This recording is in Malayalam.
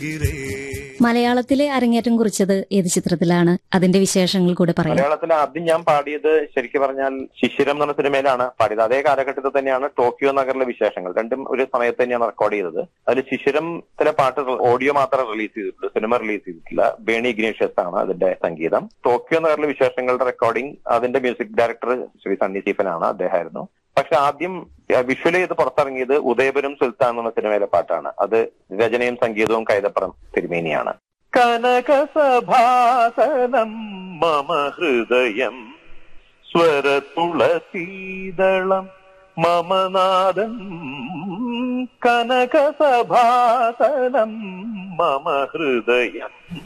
മലയാളത്തിലെ അരങ്ങേറ്റം കുറിച്ചത് ഏത് ചിത്രത്തിലാണ് അതിന്റെ വിശേഷങ്ങൾ കൂടെ പറയാം മലയാളത്തിൽ ആദ്യം ഞാൻ പാടിയത് ശരിക്കും പറഞ്ഞാൽ ശിശിരം എന്ന് പറഞ്ഞ സിനിമയിലാണ് പാടിയത് അതേ കാലഘട്ടത്തിൽ തന്നെയാണ് ടോക്കിയോ നഗറിലെ വിശേഷങ്ങൾ രണ്ടും ഒരു സമയത്ത് തന്നെയാണ് റെക്കോർഡ് ചെയ്തത് അതിൽ ശിശിരത്തിലെ പാട്ട് ഓഡിയോ മാത്രമേ റിലീസ് ചെയ്തിട്ടുള്ളൂ സിനിമ റിലീസ് ചെയ്തിട്ടില്ല ബേണി ഇഗ്നേഷ്യസ് ആണ് അതിന്റെ സംഗീതം ടോക്കിയോ നഗറിലെ വിശേഷങ്ങളുടെ റെക്കോർഡിംഗ് അതിന്റെ മ്യൂസിക് ഡയറക്ടർ ശ്രീ സണ്ണി സ്റ്റീഫനാണ് അദ്ദേഹമായിരുന്നു പക്ഷെ ആദ്യം വിഷ്വൽ ചെയ്ത് പുറത്തിറങ്ങിയത് ഉദയപുരം സുൽത്താൻ എന്ന സിനിമയിലെ പാട്ടാണ് അത് രചനയും സംഗീതവും കൈതപ്പുറം തിരുമേനിയാണ് കനകസഭാസനം മമ ഹൃദയം സ്വരതുളസീതളം മമനാദം കനകസഭാസനം മമ ഹൃദയം